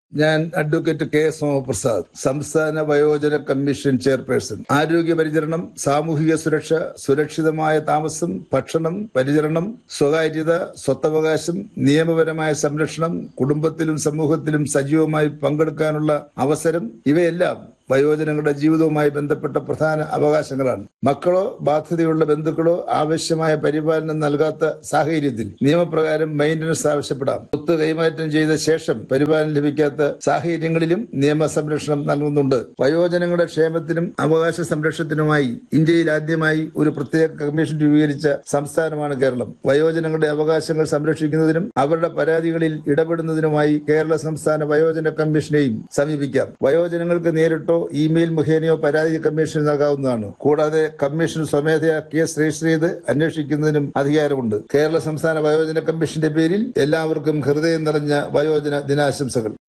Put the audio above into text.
ഞാൻ advocate K Somaprasad സംസ്ഥാന വയോജന കമ്മീഷൻ ചെയർപേഴ്സൺ ആരോഗ്യ പരിചരണം സാമൂഹിക സുരക്ഷ സുരക്ഷിതമായ താമസം ഭക്ഷണം പരിചരണം സ്വകാര്യത സ്വത്തവകാശം നിയമപരമായ സംരക്ഷണം കുടുംബത്തിലും സമൂഹത്തിലും സജീവമായി പങ്കെടുക്കാനുള്ള അവസരം ഇവയെല്ലാം വയോജനങ്ങളുടെ ജീവിതവുമായി ബന്ധപ്പെട്ട പ്രധാന അവകാശങ്ങളാണ് മക്കളോ ബാധ്യതയുള്ള ബന്ധുക്കളോ ആവശ്യമായ പരിപാലനം നൽകാത്ത സാഹചര്യത്തിൽ നിയമപ്രകാരം മെയിന്റനൻസ് ആവശ്യപ്പെടാം സ്വത്ത് കൈമാറ്റം ചെയ്ത ശേഷം പരിപാലനം ലഭിക്കാത്ത സാഹചര്യങ്ങളിലും നിയമ സംരക്ഷണം നൽകുന്നുണ്ട് വയോജനങ്ങളുടെ ക്ഷേമത്തിനും അവകാശ സംരക്ഷണത്തിനുമായി ഇന്ത്യയിൽ ആദ്യമായി ഒരു പ്രത്യേക കമ്മീഷൻ രൂപീകരിച്ച സംസ്ഥാനമാണ് കേരളം വയോജനങ്ങളുടെ അവകാശങ്ങൾ സംരക്ഷിക്കുന്നതിനും അവരുടെ പരാതികളിൽ ഇടപെടുന്നതിനുമായി കേരള സംസ്ഥാന വയോജന കമ്മീഷനെയും സമീപിക്കാം വയോജനങ്ങൾക്ക് നേരിട്ടോ ഇമെയിൽ മുഖേനയോ പരാതി കമ്മീഷൻ നൽകാവുന്നതാണ് കൂടാതെ കമ്മീഷൻ സ്വമേധയാ കേസ് രജിസ്റ്റർ ചെയ്ത് അന്വേഷിക്കുന്നതിനും അധികാരമുണ്ട് കേരള സംസ്ഥാന വയോജന കമ്മീഷന്റെ പേരിൽ എല്ലാവർക്കും ഹൃദയം നിറഞ്ഞ വയോജന ദിനാശംസകൾ